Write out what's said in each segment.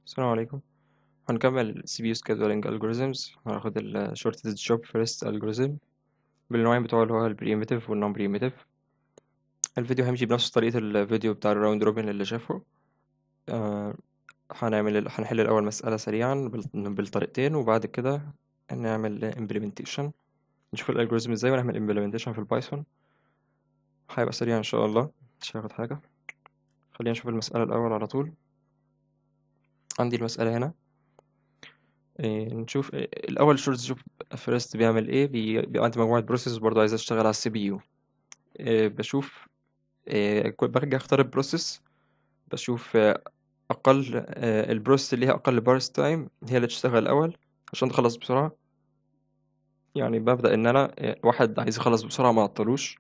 السلام عليكم هنكمل CPU scheduling algorithms هناخد ال shortest job first algorithm بالنوعين بتوعه اللي هو ال primitive وال non primitive الفيديو هيمشي بنفس طريقة الفيديو بتاع الراوند روبن اللي شافه آه هنعمل ال- هنحل الأول مسألة سريعا بال- بالطريقتين وبعد كده نعمل implementation نشوف الالجوريزم ازاي ونعمل implementation في البايثون هيبقى سريع إن شاء الله مش هياخد حاجة خلينا نشوف المسألة الأول على طول عندي المسألة هنا إيه، نشوف إيه، الأول شورت جوب فيرست بيعمل إيه بي- بيبقى عندي مجموعة بروسيس برضه عايز أشتغل على السي بي يو بشوف إيه، كل- برجع أختار البروسيس بشوف آه، أقل آه، البروسيس اللي هي أقل بارس تايم هي اللي تشتغل الأول عشان تخلص بسرعة يعني ببدأ إن أنا آه، واحد عايز يخلص بسرعة ما أعطلوش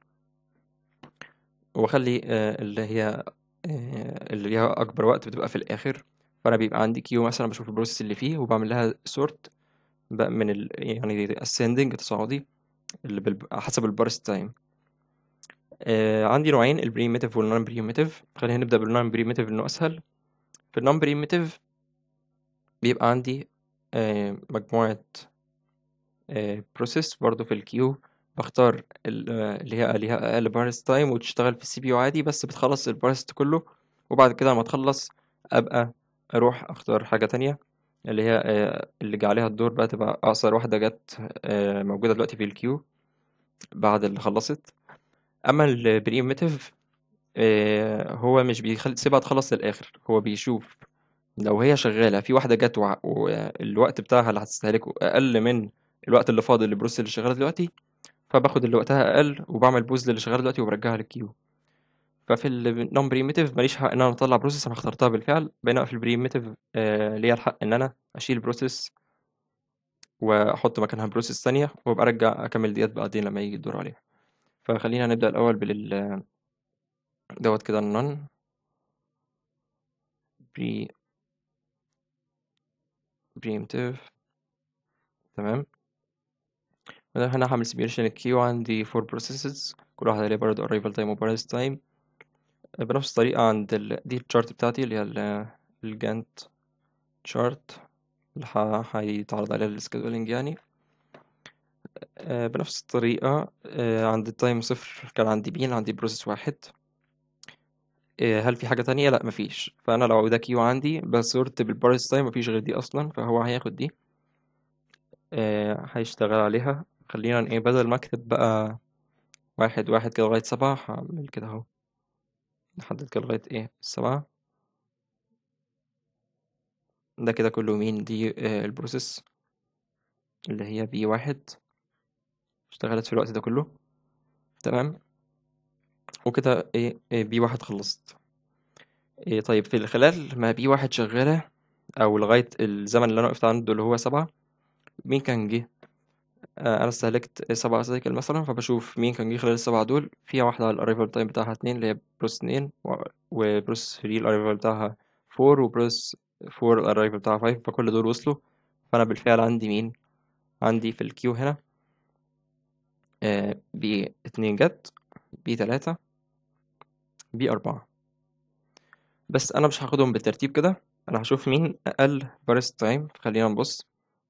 وأخلي آه، اللي هي آه، اللي ليها أكبر وقت بتبقى في الآخر فأنا بيبقى عندي كيو مثلا بشوف البروسيس اللي فيه وبعمل لها سورت بقى من ال يعني ascending تصاعدي اللي بال... حسب البارست تايم آه عندي نوعين البريميتيف والنون بريميتيف خلينا نبدأ بالنون بريميتيف لأنه أسهل في النون بريميتيف بيبقى عندي آه مجموعة آه بروسيس برضو في الكيو بختار ال- آه، اللي هي ليها أقل بارست تايم وتشتغل في السي بي يو عادي بس بتخلص البارست كله وبعد كده لما تخلص أبقى أروح أختار حاجة تانية اللي هي آه، اللي جه عليها الدور بقى تبقى أقصر واحدة جت آه، موجودة دلوقتي في الكيو بعد اللي خلصت أما البريميتيف هو مش بيسيبها تخلص للآخر هو بيشوف لو هي شغالة في واحدة جت وع- والوقت بتاعها اللي هتستهلكه أقل من الوقت اللي فاضل للبروسيس اللي شغالة دلوقتي فباخد اللي وقتها أقل وبعمل بوز للي شغالة دلوقتي وبرجعها للكيو ففي النون بريميتيف ماليش حق ان انا اطلع بروسيس انا اخترتها بالفعل بينما في البريميتيف آه ليا الحق ان انا اشيل بروسيس واحط مكانها بروسيس ثانيه وابقى ارجع اكمل ديت بعدين لما يجي الدور عليها فخلينا نبدا الاول بال دوت كده النون بري بريميتيف تمام بدل هنا هعمل سيميوليشن الكيو عندي فور بروسيسز كل واحدة ليها برضه arrival time و paris time بنفس الطريقة عند ال... دي الشارت بتاعتي اللي هي ال- الجانت شارت اللي ح- هيتعرض عليها السكادولينج يعني آه، بنفس الطريقة آه، عند التايم صفر كان عندي بين عندي بروسيس واحد آه، هل في حاجة تانية؟ لأ مفيش فأنا لو ده كيو عندي بسورت بالبارس تايم مفيش غير دي أصلا فهو هياخد دي آه، هيشتغل عليها خلينا ايه بدل ما اكتب بقى واحد واحد كده لغاية سبعة هعمل كده اهو نحدد كده لغاية ايه سبعة ده كده كله مين دي آه، البروسيس اللي هي بي واحد اشتغلت في الوقت ده كله تمام وكده ايه إيه، بي واحد خلصت إيه طيب في خلال ما بي واحد شغالة أو لغاية الزمن اللي أنا وقفت عنده اللي هو سبعة مين كان جه؟ آه أنا استهلكت سبعة سايكل مثلا فبشوف مين كان جه خلال السبعة دول فيها واحدة الأرايفل تايم بتاعها اتنين اللي هي بروس اتنين و- وبروس ثري الأرايفل بتاعها فور وبروس فور الأرايفل بتاعها فايف فكل دول وصلوا فأنا بالفعل عندي مين؟ عندي في الكيو هنا آه بي اتنين جت بي تلاتة بي أربعة بس أنا مش هاخدهم بالترتيب كده أنا هشوف مين أقل بارست تايم خلينا نبص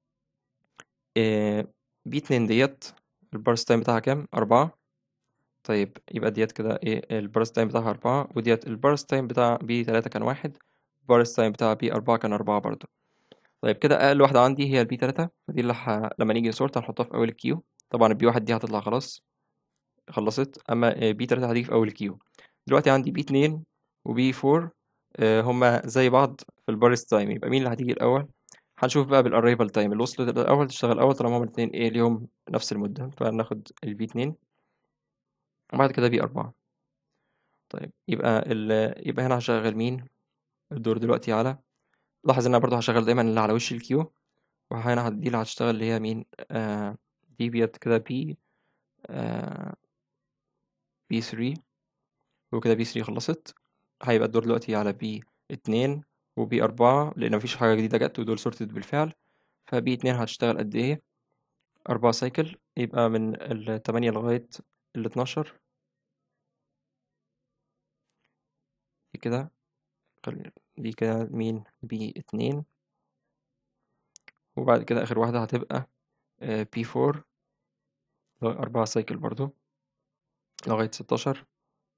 آه بي اتنين ديت البارست تايم بتاعها كام؟ أربعة طيب يبقى ديت كده ايه البارست تايم بتاعها أربعة وديت البارست تايم بتاع بي تلاتة كان واحد البارست تايم بتاع بي أربعة كان أربعة برضه طيب كده أقل واحدة عندي هي البي تلاتة فدي اللي ح... لما نيجي نسورت هنحطها في أول الكيو طبعا البي واحد دي هتطلع خلاص خلصت أما بي تلاتة هتيجي في أول الكيو دلوقتي عندي بي اتنين وبي فور آه، هما زي بعض في البارست تايم يبقى مين اللي هتيجي الأول هنشوف بقى بالأرايفل تايم اللي وصلت الأول تشتغل الأول طالما هما الاتنين ايه ليهم نفس المدة فناخد البي اتنين وبعد كده بي أربعة طيب يبقى ال... يبقى هنا هشغل مين الدور دلوقتي على لاحظ ان انا برضه هشغل دايما اللي على وش الكيو وهنا دي اللي هتشتغل اللي هي مين آه دي بيت كده بي آه بي 3 وكده بي 3 خلصت هيبقى الدور دلوقتي على بي اتنين وبي أربعة لأن مفيش حاجة جديدة جت ودول سورتد بالفعل فبي اتنين هتشتغل قد ايه أربعة سايكل يبقى من التمانية لغاية الاتناشر دي كده خلي دي كده مين بي اتنين وبعد كده آخر واحدة هتبقى بي فور أربعة سايكل برضو لغاية ستاشر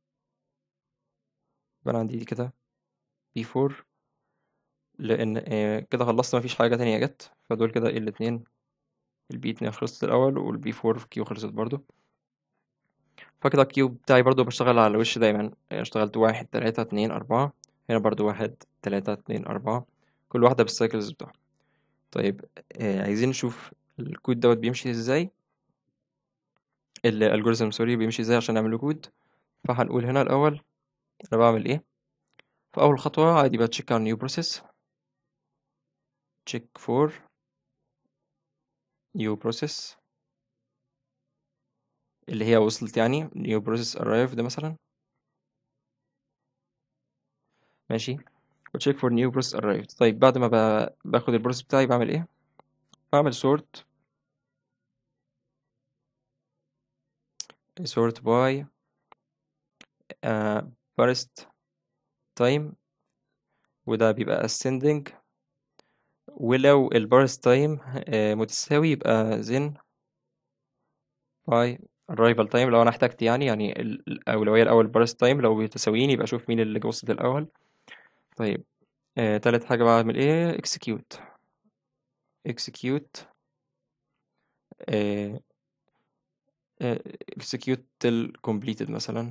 يبقى أنا عندي دي كده بي فور لأن آه، كده خلصت مفيش حاجة تانية جت فدول كده ايه الاتنين البي اتنين خلصت الأول والبي فور في كيو خلصت برضو فكده الكيو بتاعي برضو بشتغل على الوش دايما يعني اشتغلت واحد تلاتة اتنين أربعة هنا برضو واحد تلاتة اتنين أربعة كل واحدة بالسايكلز بتاعها طيب آه عايزين نشوف الكود دوت بيمشي ازاي الالجوريزم سوري بيمشي ازاي عشان نعمل له كود فهنقول هنا الأول أنا بعمل ايه فأول خطوة عادي بتشيك على new process check for new process اللي هي وصلت يعني new process arrived مثلا ماشي و check for new process arrived طيب بعد ما ب- باخد البروسيس بتاعي بعمل ايه بعمل sort sort by uh, first time وده بيبقى ascending ولو البارس تايم متساوي يبقى then by arrival time لو انا احتجت يعني يعني ال- الأولوية الأول بارس تايم لو متساويين يبقى أشوف مين اللي وصل الأول طيب آه، تالت حاجة بعمل ايه execute execute آه، آه، execute till completed مثلا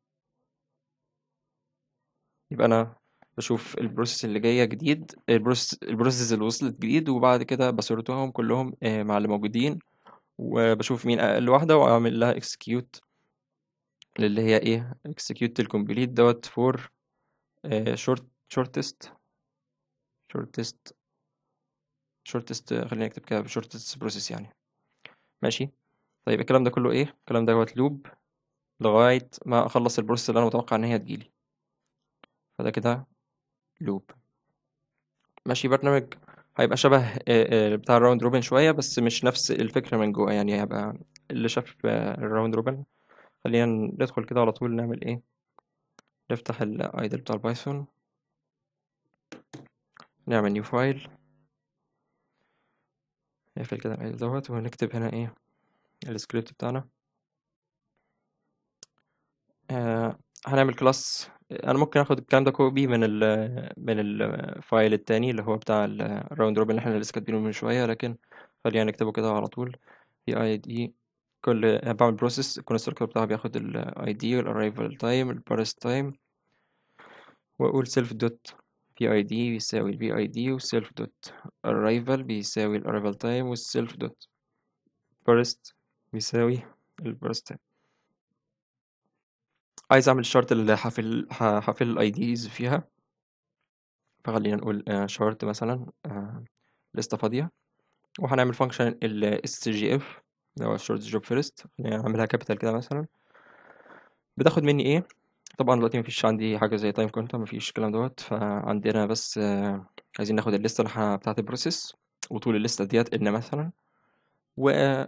يبقى أنا بشوف البروسيس اللي جاية جديد البروسيس البروسيس اللي وصلت جديد وبعد كده بسورتهم كلهم آه، مع اللي موجودين وبشوف مين أقل واحدة وأعمل لها execute اللي هي ايه execute till complete دوت for آه، short shortest shortest shortest آه، خلينا نكتب كده shortest process يعني ماشي طيب الكلام ده كله ايه الكلام دوت لوب لغاية ما أخلص البروسيس اللي أنا متوقع إن هي تجيلي فده كده لوب ماشي برنامج هيبقى شبه آه، آه، بتاع الراوند روبن شوية بس مش نفس الفكرة من جوه يعني هيبقى اللي شاف آه، الراوند روبن خلينا ندخل كده على طول نعمل ايه نفتح الايدل بتاع البايثون نعمل نيو فايل نقفل كده الايدل دوت ونكتب هنا ايه السكريبت بتاعنا آه هنعمل كلاس انا ممكن اخد الكلام ده كوبي من ال من الفايل التاني اللي هو بتاع الراوند روبن اللي احنا لسه كاتبينه من شويه لكن خلينا نكتبه كده على طول في اي دي كل بعمل بروسيس الكونستراكتور بتاعها بياخد الاي دي والاررايفل تايم البارس تايم واقول سيلف دوت في اي دي بيساوي الفي اي دي والسيلف دوت arrival بيساوي الاررايفل تايم والسيلف دوت بارست بيساوي البارست تايم عايز اعمل الشرط اللي حافل ح- حافل الاي ديز فيها فخلينا نقول شارت مثلا لسته فاضيه وهنعمل فانكشن ال SGF اللي هو short job first خلينا نعملها كابيتال كده مثلا بتاخد مني ايه طبعا دلوقتي مفيش عندي حاجه زي تايم كونت مفيش الكلام دوت فعندنا بس آه، عايزين ناخد الليسته اللي ح- بتاعه البروسيس وطول الليسته ديت ان مثلا وممكن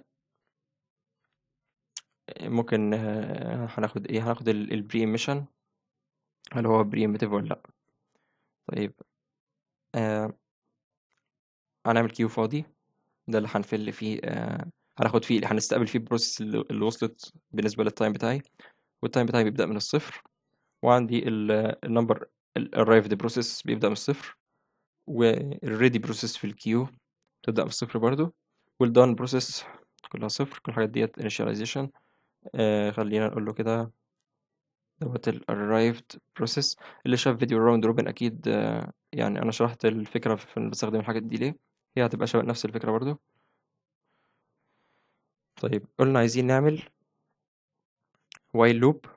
هناخد ايه هناخد البري ايميشن هل هو بري ايميتيف ولا لا طيب آه هنعمل كيو فاضي ده اللي هنفل فيه آه هناخد فيه هنستقبل فيه البروسيس اللي اللي وصلت بالنسبة للتايم بتاعي والتايم بتاعي بيبدأ من الصفر وعندي النمبر الرايفد بروسيس بيبدأ من الصفر والريدي بروسيس في الكيو تبدأ من الصفر برضو والدان بروسيس كلها صفر كل الحاجات ديت initialization آه خلينا نقول له كده دوت ال arrived process اللي شاف فيديو الراوند روبن أكيد آه يعني أنا شرحت الفكرة في إن بستخدم الحاجات دي ليه هي هتبقى شبه نفس الفكرة برضو طيب قلنا عايزين نعمل while loop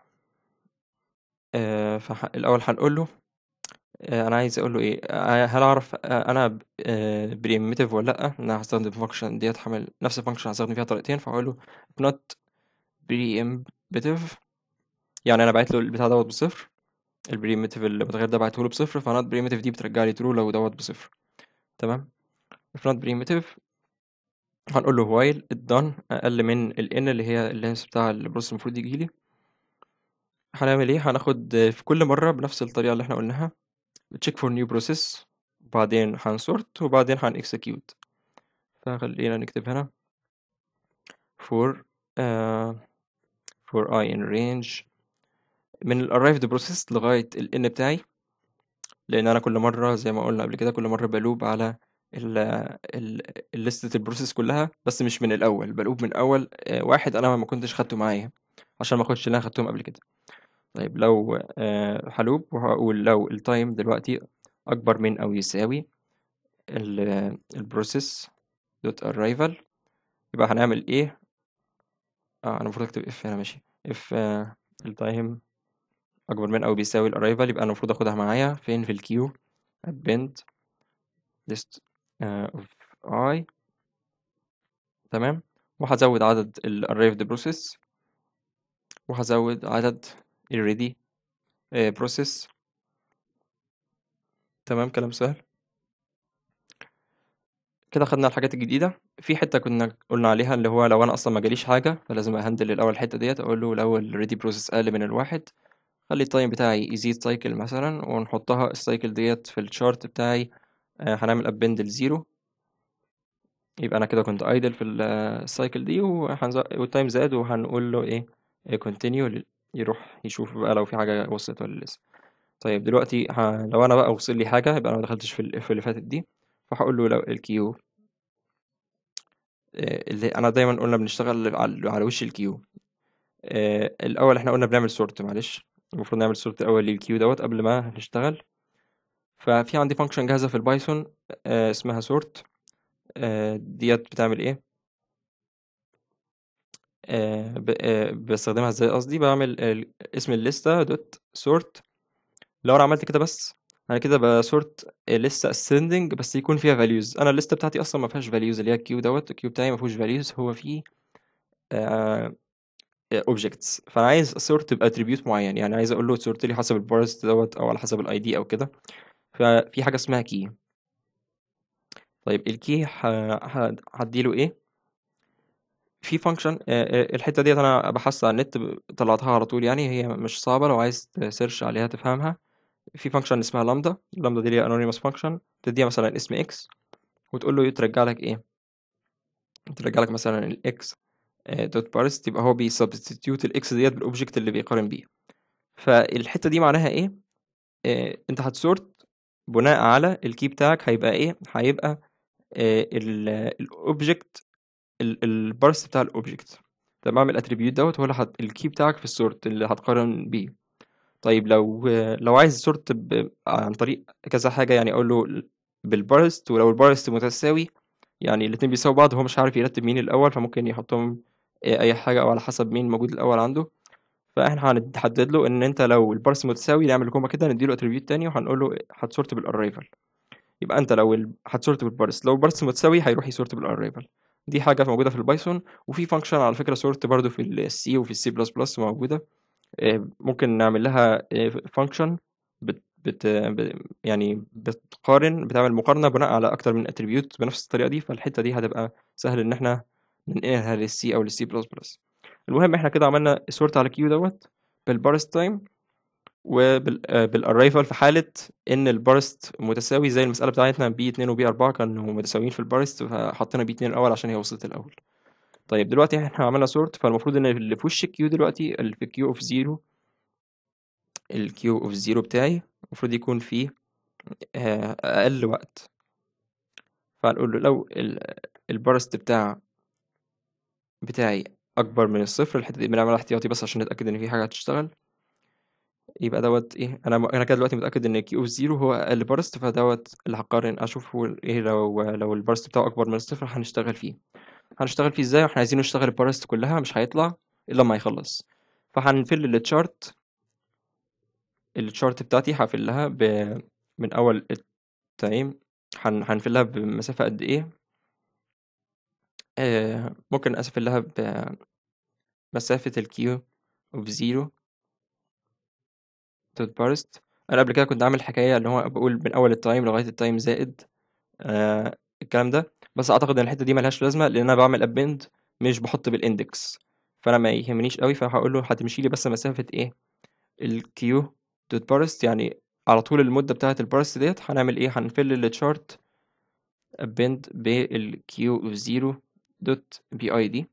آه فالأول هنقول له آه أنا عايز أقول له إيه آه هل أعرف آه أنا بريمتيف ولا لأ أنا هستخدم فانكشن ديت هعمل نفس الفانكشن هستخدم فيها طريقتين فهقول له not primitive يعني أنا بعت له البتاع دوت بصفر البريمتيف المتغير ده بعته له بصفر فنوت بريمتيف دي بترجع لي ترو لو دوت بصفر تمام if not primitive هنقول له while it done أقل من ال n اللي هي اللينس بتاع البروسيس المفروض يجيلي هنعمل ايه هناخد في كل مرة بنفس الطريقة اللي احنا قلناها check for new process وبعدين هنسورت وبعدين هنexecute فخلينا نكتب هنا for uh, for i in range من ال arrived process لغاية ال n بتاعي لأن أنا كل مرة زي ما قلنا قبل كده كل مرة بلوب على ال ال لستة البروسيس كلها بس مش من الأول بلوب من أول آه، واحد أنا ما كنتش خدته معايا عشان ما أخدش اللي أنا خدتهم قبل كده طيب لو آه، هلوب وهقول لو التايم دلوقتي أكبر من أو يساوي ال البروسيس دوت arrival يبقى هنعمل إيه اه أنا المفروض أكتب if هنا ماشي if آه، التايم أكبر من أو بيساوي الأرايفل يبقى أنا المفروض أخدها معايا فين في الكيو append list آه، of i تمام وهزود عدد ال arrived process وهزود عدد ال ready آه، process تمام كلام سهل كده خدنا الحاجات الجديدة في حتة كنا قلنا عليها اللي هو لو أنا أصلا ما جاليش حاجة فلازم أهندل الأول الحتة ديت أقول له لو ال ready process أقل من الواحد خلي التايم بتاعي يزيد سايكل مثلا ونحطها السايكل ديت في الشارت بتاعي آه، هنعمل append لزيرو يبقى أنا كده كنت idle في السايكل دي وهنز- والتايم زاد وهنقول له إيه إيه continue يروح يشوف بقى لو في حاجة وصلت ولا لسه طيب دلوقتي ه... لو أنا بقى وصل لي حاجة يبقى أنا ما دخلتش في ال- في اللي فاتت دي فهقول له لو الكيو اللي أنا دايما قلنا بنشتغل على على وش الكيو آه، الأول إحنا قلنا بنعمل سورت معلش المفروض نعمل سورت الأول للكيو دوت قبل ما نشتغل ففي عندي فانكشن جاهزة في البايثون آه، اسمها سورت ديت بتعمل إيه آه، ب- آه، بستخدمها ازاي قصدي بعمل ال- اسم الليستة دوت سورت لو انا عملت كده بس انا كده بسورت لسه ascending بس يكون فيها values انا الليستة بتاعتي اصلا ما فيهاش values اللي هي الكيو دوت الكيو بتاعي ما فيهوش values هو فيه آه، objects فانا عايز اسورت باتريبيوت معين يعني عايز اقول له تسورت لي حسب البارست دوت او على حسب الاي دي او كده ففي حاجة اسمها key طيب الكي هديله ايه في فانكشن الحته ديت انا بحثت على النت ب- طلعتها على طول يعني هي مش صعبه لو عايز تسيرش عليها تفهمها في فانكشن اسمها لامدا اللامدا دي اللي هي انونيمous فانكشن تديها مثلا اسم اكس وتقول له ترجع لك ايه ترجع لك مثلا الاكس دوت بارست يبقى هو بيسبستيتيوت الاكس ديت بالاوبجكت اللي بيقارن بيه فالحته دي معناها ايه آه، انت هتسورت بناء على الكي بتاعك هيبقى ايه هيبقى الاوبجكت البارست بتاع الاوبجكت تمام الاتريبيوت دوت هو اللي هت... الكي بتاعك في السورت اللي هتقارن بيه طيب لو لو عايز سورت ب... عن طريق كذا حاجه يعني اقول له بالبارست ولو البارست متساوي يعني الاتنين بيساووا بعض هو مش عارف يرتب مين الاول فممكن يحطهم اي حاجه او على حسب مين موجود الاول عنده فاحنا هنحدد له ان انت لو البارست متساوي نعمل كوما كده نديله اتريبيوت تاني وهنقول له هتسورت بالاريفل يبقى انت لو ال... هتسورت بالبارست لو البارست متساوي هيروح يسورت بالاريفل دي حاجه موجوده في البايثون وفي فانكشن على فكره سورت برضو في السي وفي السي بلس بلس موجوده آه، ممكن نعمل لها فانكشن بت... بت... ب- يعني بتقارن بتعمل مقارنه بناء على اكتر من اتريبيوت بنفس الطريقه دي فالحته دي هتبقى سهل ان احنا ننقلها للسي او للسي بلس بلس المهم احنا كده عملنا سورت على كيو دوت بالبارست تايم وبالاريفال في حالة إن البارست متساوي زي المسألة بتاعتنا بي 2 وبي 4 كانوا متساويين في البارست فحطينا بي 2 الأول عشان هي وصلت الأول طيب دلوقتي احنا عملنا سورت فالمفروض إن اللي في وش الكيو دلوقتي اللي في كيو اوف زيرو الكيو اوف زيرو بتاعي المفروض يكون فيه آه، أقل وقت فهنقول له لو ال- البارست بتاع بتاعي أكبر من الصفر الحتة دي بنعملها احتياطي بس عشان نتأكد إن في حاجة هتشتغل يبقى دوت ايه انا انا كده دلوقتي متاكد ان كيو اوف زيرو هو اقل بارست فدوت اللي هقارن اشوف هو ايه لو لو البارست بتاعه اكبر من الصفر هنشتغل فيه هنشتغل فيه ازاي واحنا عايزين نشتغل البارست كلها مش هيطلع الا لما يخلص فهنفل التشارت التشارت بتاعتي هفلها ب... من اول التايم هن... هنفلها بمسافه قد ايه آه ممكن اسفلها بمسافه الكيو اوف زيرو دوت بارست انا قبل كده كنت عامل حكايه اللي هو بقول من اول التايم لغايه التايم زائد آه الكلام ده بس اعتقد ان الحته دي ملهاش لازمه لان انا بعمل ابند مش بحط بالاندكس فانا ما يهمنيش قوي فهقول له هتمشي لي بس مسافه ايه الكيو دوت بارست يعني على طول المدة بتاعة البارست ديت هنعمل ايه هنفل التشارت append بالكيو اوف زيرو دوت بي اي دي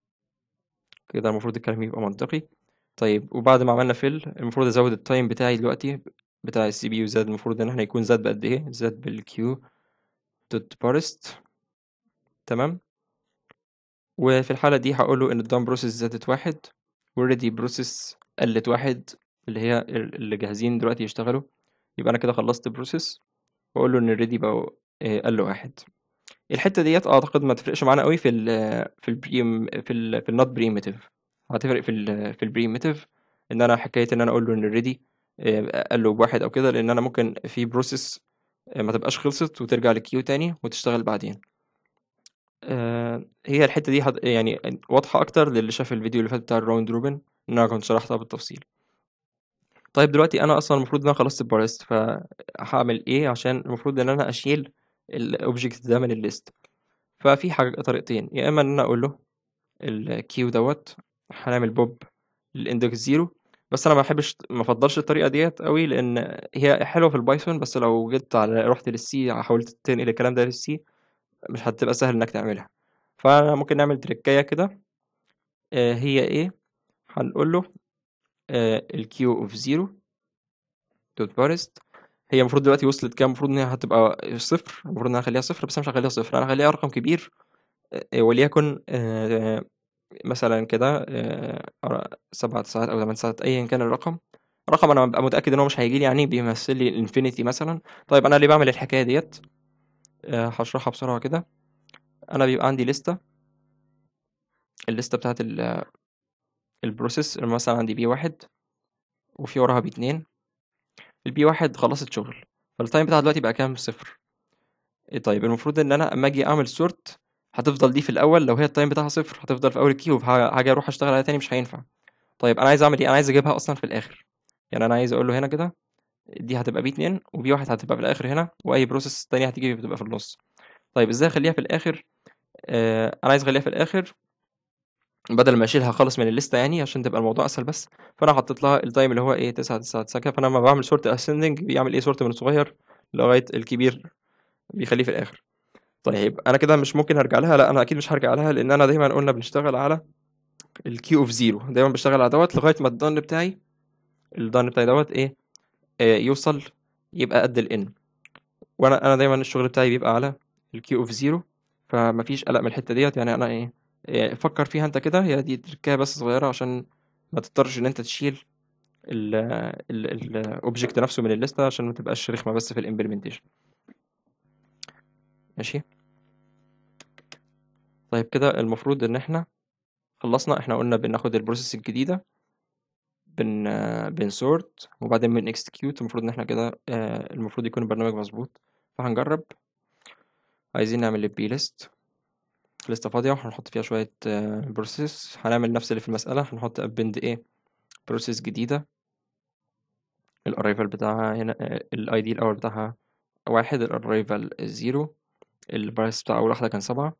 كده المفروض الكلام يبقى منطقي طيب وبعد ما عملنا فيل المفروض ازود التايم بتاعي دلوقتي بتاع السي بي يو زاد المفروض ان احنا يكون زاد بقد ايه زاد بالكيو دوت بارست تمام وفي الحالة دي هقول له ان الدام بروسيس زادت واحد والريدي بروسيس قلت واحد اللي هي اللي جاهزين دلوقتي يشتغلوا يبقى انا كده خلصت بروسيس واقول له ان الريدي بقوا آه، قل واحد الحته ديت اعتقد ما تفرقش معانا قوي في ال في البريم في ال في النوت بريمتيف هتفرق في ال في البريمتيف ان انا حكايه ان انا اقول له ان الريدي قال له بواحد او كده لان انا ممكن في بروسيس ما تبقاش خلصت وترجع للكيو تاني وتشتغل بعدين آه، هي الحته دي هت- يعني واضحه اكتر للي شاف الفيديو اللي فات بتاع الراوند روبن ان انا كنت شرحتها بالتفصيل طيب دلوقتي انا اصلا المفروض ان انا خلصت البارست فهعمل ايه عشان المفروض ان انا اشيل الاوبجكت ده من الليست ففي حاجة طريقتين يا اما ان انا اقول له الكيو دوت هنعمل بوب للاندكس زيرو بس انا ما بحبش ما افضلش الطريقه ديت قوي لان هي حلوه في البايثون بس لو جيت على رحت للسي حاولت تنقل الكلام ده للسي مش هتبقى سهل انك تعملها فانا ممكن نعمل تريكايه كده آه، هي ايه هنقول له الكيو اوف زيرو دوت بارست هي المفروض دلوقتي وصلت كام المفروض ان هي هتبقى صفر المفروض ان انا اخليها صفر بس انا مش هخليها صفر انا هخليها رقم كبير آه، وليكن آه، مثلا كده آه، سبعة ساعات او ثمان ساعات ايا كان الرقم رقم انا ببقى متاكد ان هو مش هيجي لي يعني بيمثل لي الانفينيتي مثلا طيب انا ليه بعمل الحكايه ديت آه، هشرحها بسرعه كده انا بيبقى عندي لستة الليستة بتاعت ال- البروسيس مثلا عندي بي واحد وفي وراها بي اتنين البي واحد خلصت شغل فالتايم بتاعها دلوقتي بقى كام صفر إيه طيب المفروض ان انا اما اجي اعمل سورت هتفضل دي في الاول لو هي التايم بتاعها صفر هتفضل في اول الكيوب ه- هاجي اروح اشتغل عليها تاني مش هينفع طيب انا عايز اعمل ايه انا عايز اجيبها اصلا في الاخر يعني انا عايز اقول له هنا كده دي هتبقى بي اتنين وبي واحد هتبقى في الاخر هنا واي بروسيس تانية هتيجي بتبقى في النص طيب ازاي اخليها في الاخر آه انا عايز اخليها في الاخر بدل ما اشيلها خالص من الليسته يعني عشان تبقى الموضوع اسهل بس فانا حطيت لها التايم اللي هو ايه 9 9 9 كده فانا لما بعمل سورت اسcending بيعمل ايه سورت من الصغير لغايه الكبير بيخليه في الاخر طيب انا كده مش ممكن ارجع لها لا انا اكيد مش هرجع لها لان انا دايما قلنا بنشتغل على الكيو اوف زيرو دايما بشتغل على دوت لغايه ما الدن بتاعي الدن بتاعي دوت ايه آه يوصل يبقى قد الان وانا انا دايما الشغل بتاعي بيبقى على الكيو اوف زيرو فمفيش قلق من الحته ديت يعني انا ايه إيه، فكر فيها انت كده هي دي تركايه بس صغيره عشان ما تضطرش ان انت تشيل الاوبجكت نفسه من الليسته عشان ما تبقاش رخمه بس في الامبلمنتيشن ماشي طيب كده المفروض ان احنا خلصنا احنا قلنا بناخد البروسيس الجديده بن بنسورت وبعدين بن اكسكيوت المفروض ان احنا كده آه، المفروض يكون البرنامج مظبوط فهنجرب عايزين نعمل البي ليست لسته فاضيه وهنحط فيها شويه بروسيس هنعمل نفس اللي في المساله هنحط ابند ايه بروسيس جديده الاريفال بتاعها هنا الاي دي الاول بتاعها واحد الاريفال زيرو البرايس بتاع اول واحده كان سبعة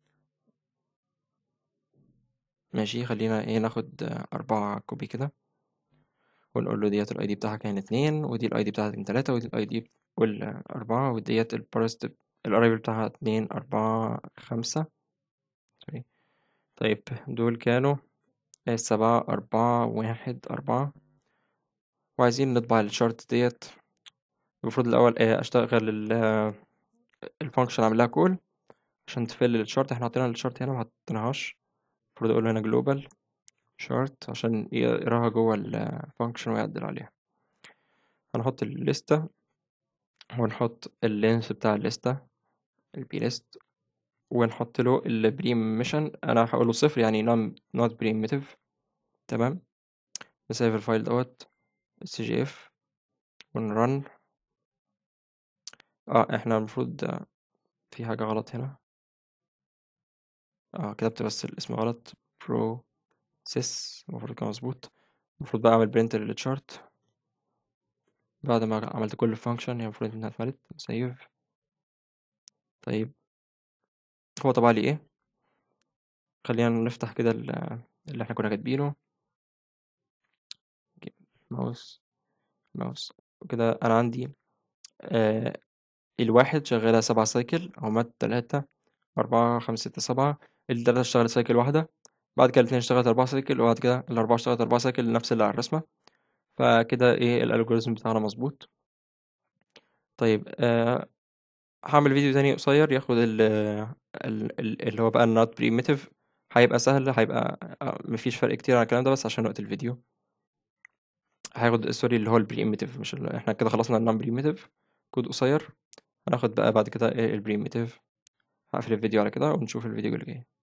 ماشي خلينا ايه ناخد آه، أربعة كوبي كده ونقول له ديت الاي دي بتاعها كان اتنين ودي الاي دي بتاعها كان تلاتة ودي الاي دي والأربعة وديت البرايس الاريفال بتاعها اتنين أربعة خمسة سوري. طيب دول كانوا آه، سبعة أربعة واحد أربعة وعايزين نطبع الشارت ديت المفروض الأول آه، أشتغل ال- الفانكشن أعمل لها كول عشان تفل الشارت احنا حطينا الشارت هنا محطيناهاش المفروض اقول له هنا جلوبال شارت عشان يقراها جوه الفانكشن ويعدل عليها هنحط الليستة ونحط اللينس بتاع الليستة البي ليست ونحط له البريم ميشن انا هقوله صفر يعني نون نوت بريمتيف تمام نسيف الفايل دوت اس جي اف ونرن اه احنا المفروض آه، في حاجة غلط هنا اه كتبت بس الاسم غلط برو سيس المفروض كان مظبوط المفروض بقى اعمل برنت للتشارت بعد ما عملت كل الفانكشن هي المفروض انها اتملت سيف طيب هو طبع لي ايه خلينا نفتح كده ال- اللي احنا كنا كاتبينه ماوس ماوس وكده أنا عندي آه الواحد شغالة سبعة سايكل هما تلاتة أربعة خمسة ستة سبعة التلاتة اشتغلت سايكل واحدة بعد كده الاتنين اشتغلت أربعة سايكل وبعد كده الأربعة اشتغلت أربعة سايكل نفس اللي على الرسمة فكده ايه الالجوريزم بتاعنا مظبوط طيب آه هعمل فيديو تاني قصير ياخد ال ال- ال- اللي هو بقى النوت بريميتيف هيبقى سهل هيبقى آه، مفيش فرق كتير عن الكلام ده بس عشان وقت الفيديو هياخد سوري اللي هو البريميتيف مش ال... احنا كده خلصنا النون بريميتيف كود قصير هناخد بقى بعد كده ايه البريميتيف هقفل الفيديو على كده ونشوف الفيديو اللي جاي